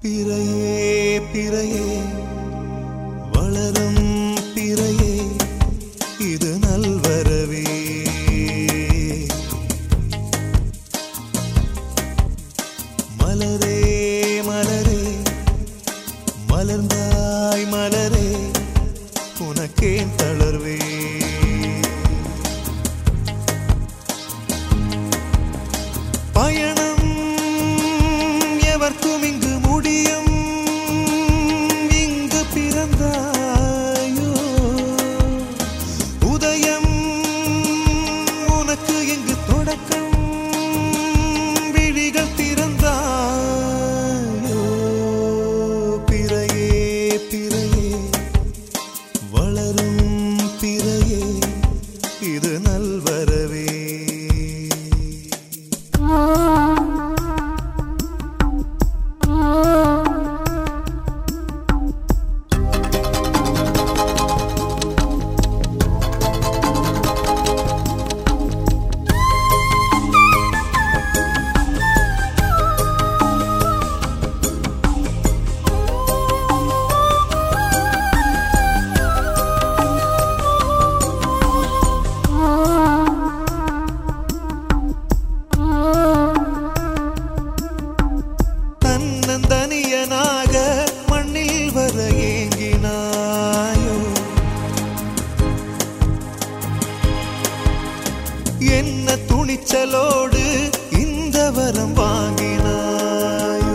பிறையே பிறையே வளரும் பிறையே இது நல்வரவே மலரே மலரே மலர்ந்தாய் மலரே உனக்கேன் தளர்வே பயணம் எவர்க்கும் இங்கு முடியும் இங்கு பிறந்தாயோ உதயம் உனக்கு இங்கு தொடக்கம் விழிகள் திறந்தாயோ பிறையே பிறையே வளரும் பிறையே இது நல்வரவே தன்னந்தனியனாக மண்ணில் வர ஏங்கினாயோ என்ன துணிச்சலோடு இந்த வரம் வாங்கினாயோ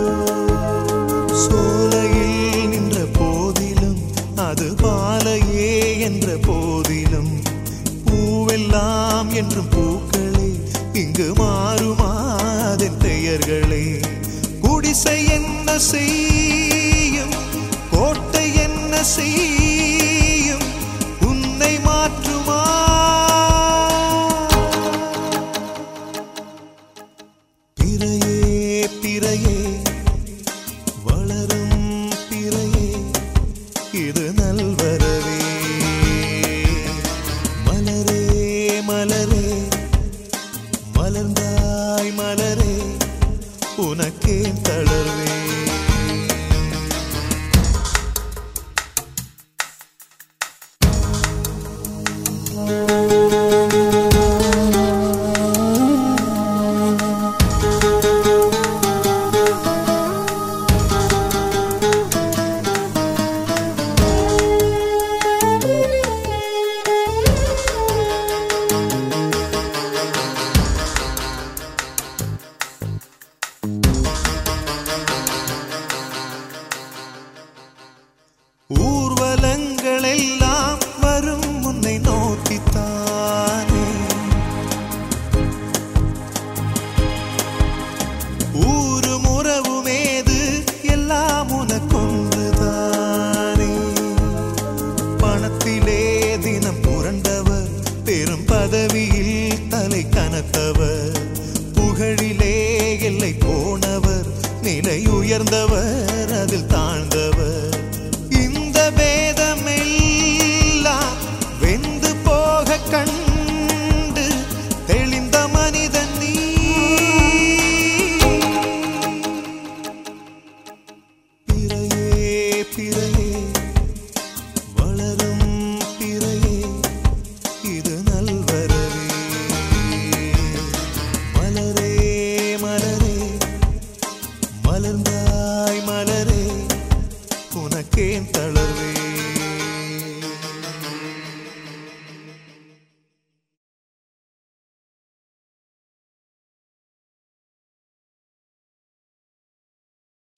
சோலையில் நின்ற போதிலும் அது பாலையே என்ற போதிலும் பூவெல்லாம் என்றும் பூக்களே இங்கு மாறுமாதன் பெயர்களே குடிசை என்ன செய்யும் கோட்டை என்ன செய்யும் உன்னை மாற்றுமா பிறையே பிறையே வளரும் பிறையே இது நல்வரவே மலரே மலரே மலர்ந்தாய் மலரே உனக்கேன் தளர்வே ஊர்வலங்கள் எல்லாம் வரும் உன்னை நோக்கித்தானே ஊரும் உறவுமேது எல்லாம் உனக்கொன்றுதானே பணத்திலே தினம் புரண்டவர் பெரும் பதவியில் தலை கனத்தவர் புகழிலே எல்லை போனவர் நிலை உயர்ந்தவர் அதில் தாழ்ந்தவர் இந்த பேதமெல்லாம் வெந்து போக கண்டு தெளிந்த மனிதன் நீ பிறையே பிறையே வளரும் பிறையே இது நல்வரவே மலரே மலரே மலர்ந்தாய் மலரே உனக்கேன் தளர்வே